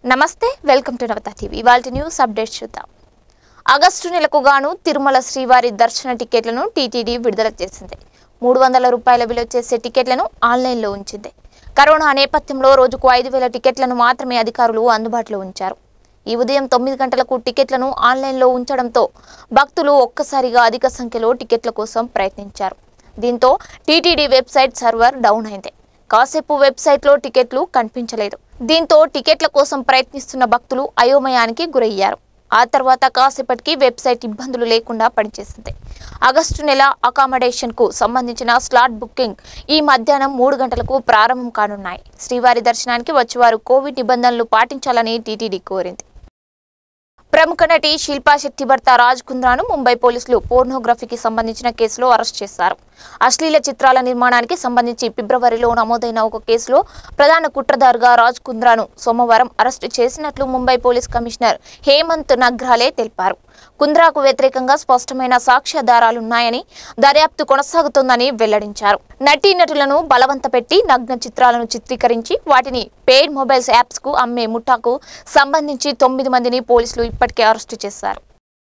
నమస్తే welcome to Navatha TV ఇవాళ news updates చూద్దాం ఆగస్టు నెలకు గాను తిరుమల శ్రీవారి దర్శన టికెట్లను టీటీడీ విడుదల చేసింది మూడు వందల రూపాయల విలువ చేసే టికెట్లను ఆన్లైన్లో ఉంచింది కరోనా నేపథ్యంలో రోజుకు ఐదు వేల టికెట్లను మాత్రమే అధికారులు అందుబాటులో ఉంచారు ఈ ఉదయం తొమ్మిది గంటలకు టికెట్లను ఆన్లైన్లో ఉంచడంతో భక్తులు ఒక్కసారిగా అధిక సంఖ్యలో టికెట్ల కోసం ప్రయత్నించారు దీంతో టీటీడీ వెబ్సైట్ సర్వర్ డౌన్ అయింది కాసేపు వెబ్సైట్లో టికెట్లు కనిపించలేదు దీంతో టికెట్ల కోసం ప్రయత్నిస్తున్న భక్తులు అయోమయానికి గురయ్యారు ఆ తర్వాత కాసేపటికి వెబ్సైట్ ఇబ్బందులు లేకుండా పనిచేసింది ఆగస్టు నెల అకామిడేషన్ కు సంబంధించిన స్లాట్ బుకింగ్ ఈ మధ్యాహ్నం మూడు గంటలకు ప్రారంభం కానున్నాయి శ్రీవారి దర్శనానికి వచ్చేవారు కోవిడ్ నిబంధనలు పాటించాలని టీటీడీ కోరింది ప్రముఖ నటి శిల్పా శెట్టి భర్త రాజ్ కుంద్రాను ముంబై పోలీసులు పోర్నోగ్రఫీకి సంబంధించిన కేసులో అరెస్ట్ చేశారు అశ్లీల చిత్రాల నిర్మాణానికి సంబంధించి ఫిబ్రవరిలో నమోదైన ఒక కేసులో ప్రధాన కుట్రదారుగా రాజ్ కుంద్రాను సోమవారం అరెస్టు చేసినట్లు ముంబై పోలీస్ కమిషనర్ హేమంత్ నగ్రాలే తెలిపారు కుంద్రాకు వ్యతిరేకంగా స్పష్టమైన సాక్ష్యాధారాలున్నాయని దర్యాప్తు కొనసాగుతోందని వెల్లడించారు నటీనటులను బలవంత పెట్టి నగ్న చిత్రాలను చిత్రీకరించి వాటిని పెయిడ్ మొబైల్స్ యాప్స్ కు అమ్మే ముఠాకు సంబంధించి తొమ్మిది మందిని పోలీసులు ఇప్పటికే అరెస్టు చేశారు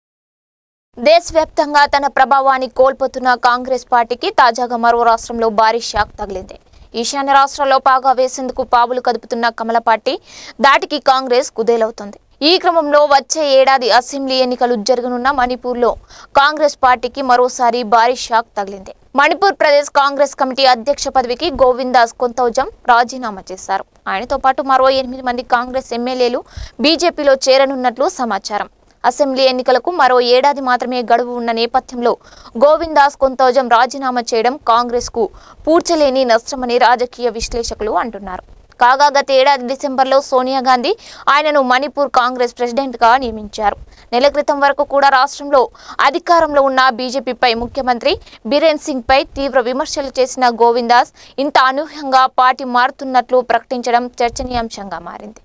దేశవ్యాప్తంగా తన ప్రభావాన్ని కోల్పోతున్న కాంగ్రెస్ పార్టీకి తాజాగా మరో రాష్ట్రంలో భారీ షాక్ తగిలింది ఈశాన్య రాష్ట్రాల్లో పాగా వేసేందుకు పావులు కదుపుతున్న కమల పార్టీ దాటికి కాంగ్రెస్ కుదేలవుతోంది ఈ క్రమంలో వచ్చే ఏడాది అసెంబ్లీ ఎన్నికలు జరగనున్న మణిపూర్లో కాంగ్రెస్ పార్టీకి మరోసారి భారీ షాక్ తగిలింది మణిపూర్ ప్రదేశ్ కాంగ్రెస్ కమిటీ అధ్యక్ష పదవికి గోవిందాస్ కొంతౌజం రాజీనామా చేశారు ఆయనతో పాటు మరో ఎనిమిది మంది కాంగ్రెస్ ఎమ్మెల్యేలు బీజేపీలో చేరనున్నట్లు సమాచారం అసెంబ్లీ ఎన్నికలకు మరో ఏడాది మాత్రమే గడువు ఉన్న నేపథ్యంలో గోవిందాస్ కొంతౌజం రాజీనామా చేయడం కాంగ్రెస్ కు పూడ్చలేని నష్టమని రాజకీయ విశ్లేషకులు అంటున్నారు కాగా గత ఏడాది డిసెంబర్లో సోనియా గాంధీ ఆయనను మణిపూర్ కాంగ్రెస్ ప్రెసిడెంట్ గా నియమించారు నెల క్రితం వరకు కూడా రాష్ట్రంలో అధికారంలో ఉన్న బీజేపీపై ముఖ్యమంత్రి బీరేన్ సింగ్ పై తీవ్ర విమర్శలు చేసిన గోవిందాస్ ఇంత అనూహ్యంగా పార్టీ మారుతున్నట్లు ప్రకటించడం చర్చనీయాంశంగా మారింది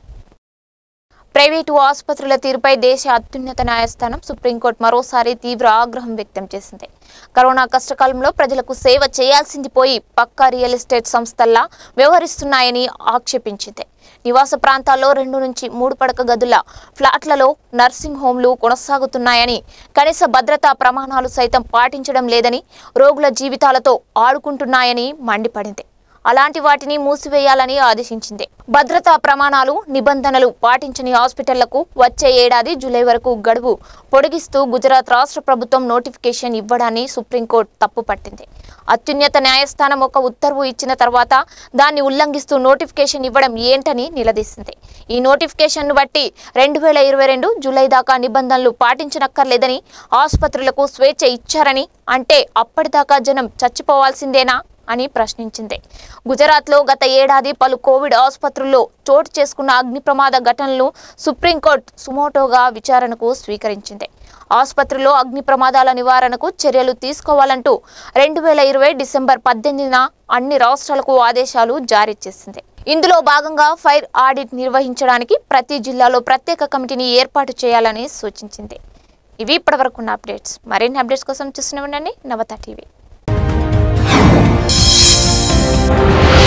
ప్రైవేటు ఆసుపత్రుల తీరుపై దేశ అత్యున్నత న్యాయస్థానం సుప్రీంకోర్టు మరోసారి తీవ్ర ఆగ్రహం వ్యక్తం చేసింది కరోనా కష్టకాలంలో ప్రజలకు సేవ చేయాల్సింది పోయి పక్కా రియల్ ఎస్టేట్ సంస్థల్లా వ్యవహరిస్తున్నాయని ఆక్షేపించింది నివాస ప్రాంతాల్లో రెండు నుంచి మూడు పడక గదుల ఫ్లాట్లలో నర్సింగ్ హోంలు కొనసాగుతున్నాయని కనీస భద్రతా ప్రమాణాలు సైతం పాటించడం లేదని రోగుల జీవితాలతో ఆడుకుంటున్నాయని మండిపడింది అలాంటి వాటిని మూసివేయాలని ఆదేశించింది భద్రతా ప్రమాణాలు నిబంధనలు పాటించని హాస్పిటళ్లకు వచ్చే ఏడాది జూలై వరకు గడువు పొడిగిస్తూ గుజరాత్ రాష్ట్ర ప్రభుత్వం నోటిఫికేషన్ ఇవ్వడాన్ని సుప్రీంకోర్టు తప్పుపట్టింది అత్యున్నత న్యాయస్థానం ఒక ఉత్తర్వు ఇచ్చిన తర్వాత దాన్ని ఉల్లంఘిస్తూ నోటిఫికేషన్ ఇవ్వడం ఏంటని నిలదీసింది ఈ నోటిఫికేషన్ను బట్టి రెండు వేల ఇరవై రెండు జూలై దాకా నిబంధనలు పాటించనక్కర్లేదని ఆసుపత్రులకు స్వేచ్ఛ ఇచ్చారని అంటే అప్పటిదాకా జనం చచ్చిపోవాల్సిందేనా అని ప్రశ్నించింది గుజరాత్లో గత ఏడాది పలు కోవిడ్ ఆసుపత్రుల్లో చోటు చేసుకున్న అగ్ని ప్రమాద ఘటనలు సుప్రీంకోర్టు సుమోటోగా విచారణకు స్వీకరించింది ఆసుపత్రిలో అగ్ని ప్రమాదాల నివారణకు చర్యలు తీసుకోవాలంటూ రెండు వేల ఇరవై డిసెంబర్ పద్దెనిమిదిన అన్ని రాష్ట్రాలకు ఆదేశాలు జారీ చేసింది ఇందులో భాగంగా ఫైర్ ఆడిట్ నిర్వహించడానికి ప్రతి జిల్లాలో ప్రత్యేక కమిటీని ఏర్పాటు చేయాలని సూచించింది ఇవి ఇప్పటివరకున్న అప్డేట్స్ మరిన్ని అప్డేట్స్ కోసం చూస్తూనే ఉండండి నవత టీవీ